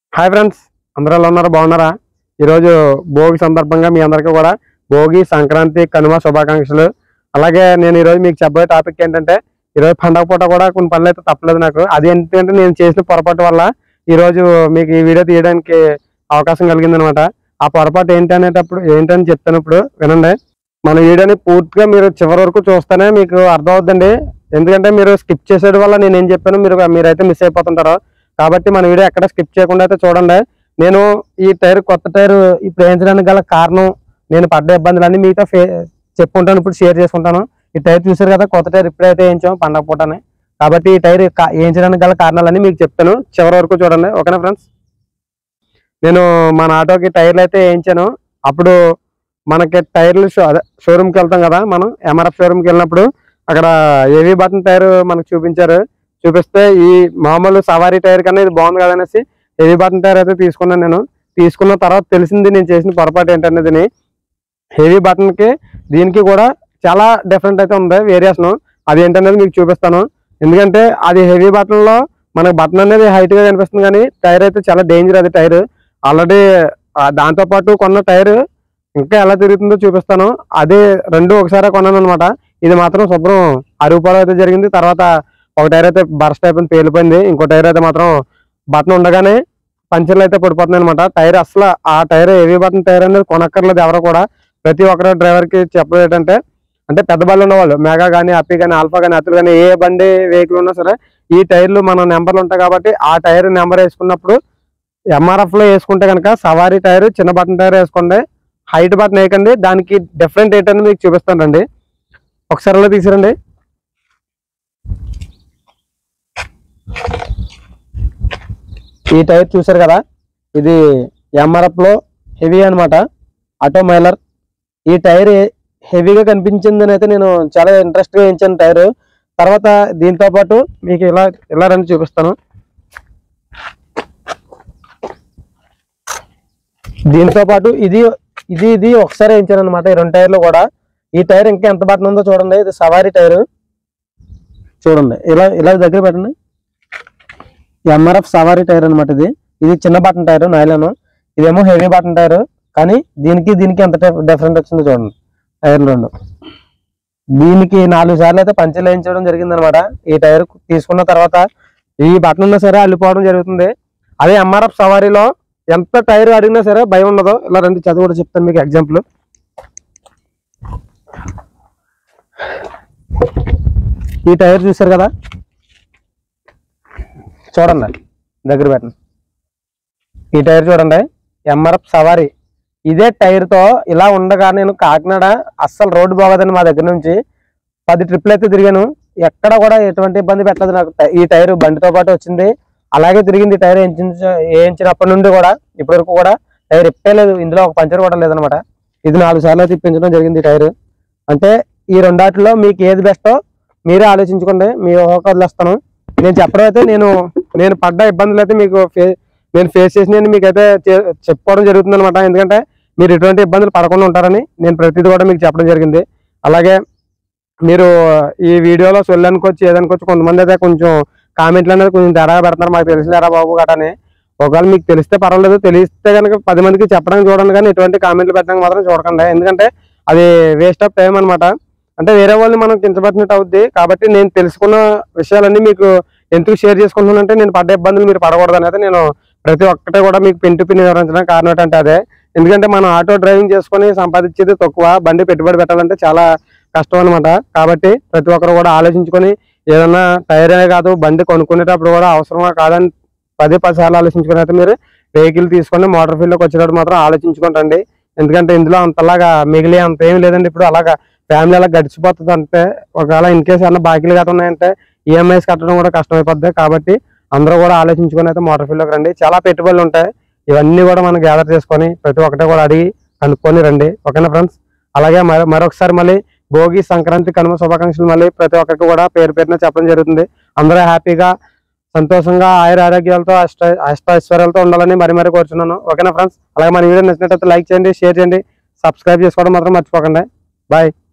hi friends అందరూ ఎలా ఉన్నారు బాగున్నారా ఈరోజు భోగి సందర్భంగా మీ అందరికీ కూడా భోగి సంక్రాంతి కనుమ శుభాకాంక్షలు అలాగే నేను ఈరోజు మీకు చెప్పబోయే టాపిక్ ఏంటంటే ఈరోజు పండగ పూట కూడా కొన్ని పనులు అయితే తప్పలేదు నాకు అది ఏంటంటే నేను చేసిన పొరపాటు వల్ల ఈరోజు మీకు ఈ వీడియో తీయడానికి అవకాశం కలిగింది అనమాట ఆ పొరపాటు ఏంటి అనేటప్పుడు ఏంటని చెప్తున్నప్పుడు వినండి మన వీడియోని పూర్తిగా మీరు చివరి వరకు చూస్తేనే మీకు అర్థమవుద్దండి ఎందుకంటే మీరు స్కిప్ చేసేది వల్ల నేను ఏం చెప్పాను మీరు మీరైతే మిస్ అయిపోతుంటారు కాబట్టి మన వీడియో ఎక్కడ స్కిప్ చేయకుండా అయితే చూడండి నేను ఈ టైర్ కొత్త టైర్ ఇప్పుడు వేయించడానికి గల కారణం నేను పడ్డ ఇబ్బందులన్నీ మీతో ఫే చెప్పుకుంటాను ఇప్పుడు షేర్ చేసుకుంటాను ఈ టైర్ చూసారు కదా కొత్త టైర్ ఇప్పుడైతే వేయించాం పండగ పూటని కాబట్టి ఈ టైర్ కా- వేయించడానికి గల కారణాలన్నీ మీకు చెప్తాను చివరి వరకు చూడండి ఓకేనా ఫ్రెండ్స్ నేను మన ఆటోకి టైర్లు అయితే వేయించాను అప్పుడు మనకి టైర్లు షో అదే షోరూమ్కి వెళ్తాం కదా మనం ఎంఆర్ఎఫ్ షోరూమ్కి వెళ్ళినప్పుడు అక్కడ ఏవీ బటన్ టైర్ మనకు చూపించారు చూపిస్తే ఈ మామూలు సవారీ టైర్ కన్నా ఇది బాగుంది కదా అనేసి హెవీ బటన్ టైర్ అయితే తీసుకున్నాను నేను తీసుకున్న తర్వాత తెలిసింది నేను చేసిన పొరపాటు ఏంటనేది హెవీ బటన్ కి దీనికి కూడా చాలా డిఫరెంట్ అయితే ఉంది వేరియేషన్ అది ఏంటనేది మీకు చూపిస్తాను ఎందుకంటే అది హెవీ బటన్ లో మనకు బటన్ అనేది హైట్ గా కనిపిస్తుంది కానీ టైర్ అయితే చాలా డేంజర్ అది టైర్ ఆల్రెడీ దాంతో పాటు కొన్న టైర్ ఇంకా ఎలా తిరుగుతుందో చూపిస్తాను అదే రెండు ఒకసారి కొన్నాను అనమాట ఇది మాత్రం శుభ్రం అరుగుపోవడం అయితే జరిగింది తర్వాత ఒక టైర్ అయితే బర్స్ట్ అయిపోయింది పేలిపోయింది ఇంకో టైర్ అయితే మాత్రం బటన్ ఉండగానే పంచర్లు అయితే పడిపోతున్నాయి అనమాట టైర్ అసలు ఆ టైర్ హెవీ బటన్ టైర్ అనేది కొనక్కర్లేదు ఎవరు కూడా ప్రతి ఒక్కరు డ్రైవర్ కి చెప్పడం ఏంటంటే అంటే పెద్ద బండ్లు ఉన్నవాళ్ళు మెగా కానీ అప్పి కానీ ఆల్ఫా కానీ అతులు కానీ ఏ బండి వెహికల్ ఉన్నా సరే ఈ టైర్లు మన నెంబర్లు ఉంటాయి కాబట్టి ఆ టైర్ నెంబర్ వేసుకున్నప్పుడు ఎంఆర్ఎఫ్ లో వేసుకుంటే కనుక సవారీ టైర్ చిన్న బటన్ టైర్ వేసుకోండి హైట్ బటన్ వేయకండి దానికి డిఫరెంట్ ఏంటని మీకు చూపిస్తాను రండి ఒకసారి అలా తీసిరండి ఈ టైర్ చూసారు కదా ఇది ఎంఆర్ఎఫ్ లో హెవీ అన్నమాట ఆటో మైలర్ ఈ టైర్ హెవీగా కనిపించిందని అయితే నేను చాలా ఇంట్రెస్ట్ గా వేయించాను టైర్ తర్వాత దీంతో పాటు మీకు ఇలా ఇలా రండి చూపిస్తాను దీంతో పాటు ఇది ఇది ఇది ఒకసారి వేయించాను అనమాట ఈ రెండు టైర్లు కూడా ఈ టైర్ ఇంకా ఎంత బటన్ ఉందో చూడండి ఇది సవారీ టైర్ చూడండి ఇలా ఇలా దగ్గర పెట్టండి ఎంఆర్ఎఫ్ సవారీ టైర్ అన్నమాట ఇది ఇది చిన్న బటన్ టైర్ నైలాన్ ఇదేమో హెవీ బటన్ టైర్ కానీ దీనికి దీనికి ఎంత డిఫరెంట్ వచ్చిందో చూడండి టైర్లు రెండు దీనికి నాలుగు సార్లు అయితే పంచర్ వేయించడం జరిగింది అనమాట ఈ టైర్ తీసుకున్న తర్వాత ఈ బటన్ ఉన్నా సరే అల్లిపోవడం జరుగుతుంది అదే ఎంఆర్ఎఫ్ సవారీలో ఎంత టైర్ అడిగినా సరే భయం ఉండదు ఇలా రెండు చదువు కూడా చెప్తాను మీకు ఎగ్జాంపుల్ ఈ టైర్ చూసారు కదా చూడండి దగ్గర పెట్టండి ఈ టైర్ చూడండి ఎంఆర్ఎఫ్ సవారీ ఇదే టైర్ తో ఇలా ఉండగా నేను కాకినాడ అస్సలు రోడ్డు బాగోదని మా దగ్గర నుంచి పది ట్రిప్లు అయితే తిరిగాను ఎక్కడ కూడా ఎటువంటి ఇబ్బంది పెట్టలేదు నాకు టై- ఈ టైర్ బండితో పాటు వచ్చింది అలాగే తిరిగింది ఈ టైర్ వేయించిన వేయించినప్పటి నుండి కూడా ఇప్పటి వరకు కూడా టైర్ ఇప్పలేదు ఇందులో ఒక పంచర్ కూడా లేదనమాట ఇది నాలుగు సార్లు అయితే ఇప్పించడం జరిగింది ఈ టైర్ అంటే ఈ రెండాటిలో మీకు ఏది బెస్టో మీరే ఆలోచించుకోండి మీ ఊహకు వదిలేస్తాను నేను చెప్పడం అయితే నేను నేను పడ్డ ఇబ్బందులు అయితే మీకు ఫే- నేను ఫేస్ చేసిన మీకు అయితే చెప్పుకోవడం జరుగుతుంది అనమాట ఎందుకంటే మీరు ఎటువంటి ఇబ్బందులు పడకుండా ఉంటారని నేను ప్రతిదీ కూడా మీకు చెప్పడం జరిగింది అలాగే మీరు ఈ వీడియోలో సొల్లనుకోవచ్చు ఏదనుకోవచ్చు కొంతమంది అయితే కొంచెం కామెంట్లు అనేది కొంచెం తేడాగా పెడుతున్నారు మాకు తెలిసిలేరా బాబు గటని ఒకవేళ మీకు తెలిస్తే పర్వాలేదు తెలిస్తే కనుక పది మందికి చెప్పడానికి చూడండి కానీ ఎటువంటి కామెంట్లు పెట్టడానికి మాత్రం చూడకండి ఎందుకంటే అది వేస్ట్ ఆఫ్ టైం అన్నమాట అంటే వేరే వాళ్ళని మనం కించబట్టినట్టు అవుద్ది కాబట్టి నేను తెలుసుకున్న విషయాలన్నీ మీకు ఎందుకు షేర్ చేసుకుంటున్నానంటే నేను పడ్డ ఇబ్బందులు మీరు పడకూడదని అయితే నేను ప్రతి ఒక్కటే కూడా మీకు పిన్ టు పిన్ వివరించడానికి కారణం ఏంటంటే అదే ఎందుకంటే మనం ఆటో డ్రైవింగ్ చేసుకొని సంపాదించేది తక్కువ బండి పెట్టుబడి పెట్టాలంటే చాలా కష్టం అనమాట కాబట్టి ప్రతి ఒక్కరు కూడా ఆలోచించుకొని ఏదన్నా టైర్ అనే కాదు బండి కొనుక్కునేటప్పుడు కూడా అవసరమా కాదని పదే పది సార్లు ఆలోచించుకుని అయితే మీరు వెహికల్ తీసుకొని మోటార్ ఫీల్డ్లోకి వచ్చేటప్పుడు మాత్రం ఆలోచించుకుంటండి ఎందుకంటే ఇందులో అంతలాగా మిగిలి అంత ఏం లేదండి ఇప్పుడు అలాగా ఫ్యామిలీ అలా గడిచిపోతుంది అంటే ఒకవేళ ఇన్ కేసు ఏమన్నా బాకీలు గట్రా ఉన్నాయంటే ఈఎంఐస్ కట్టడం కూడా కష్టమైపోద్ది కాబట్టి అందరూ కూడా ఆలోచించుకొని అయితే మోటార్ ఫీల్డ్లోకి రండి చాలా పెట్టుబడులు ఉంటాయి ఇవన్నీ కూడా మనం గ్యాదర్ చేసుకొని ప్రతి ఒక్కటే కూడా అడిగి కనుక్కొని రండి ఓకేనా ఫ్రెండ్స్ అలాగే మరి మరొకసారి మళ్ళీ భోగి సంక్రాంతి కనుమ శుభాకాంక్షలు మళ్ళీ ప్రతి ఒక్కరికి కూడా పేరు పేరున చెప్పడం జరుగుతుంది అందరూ హ్యాపీగా సంతోషంగా ఆయుర ఆరోగ్యాలతో అష్ట అష్ట ఐశ్వర్యాలతో ఉండాలని మరి మరి కోరుచున్నాను ఓకేనా ఫ్రెండ్స్ అలాగే మన వీడియో నచ్చినట్లయితే లైక్ చేయండి షేర్ చేయండి సబ్స్క్రైబ్ చేసుకోవడం మాత్రం మర్చిపోకండి బాయ్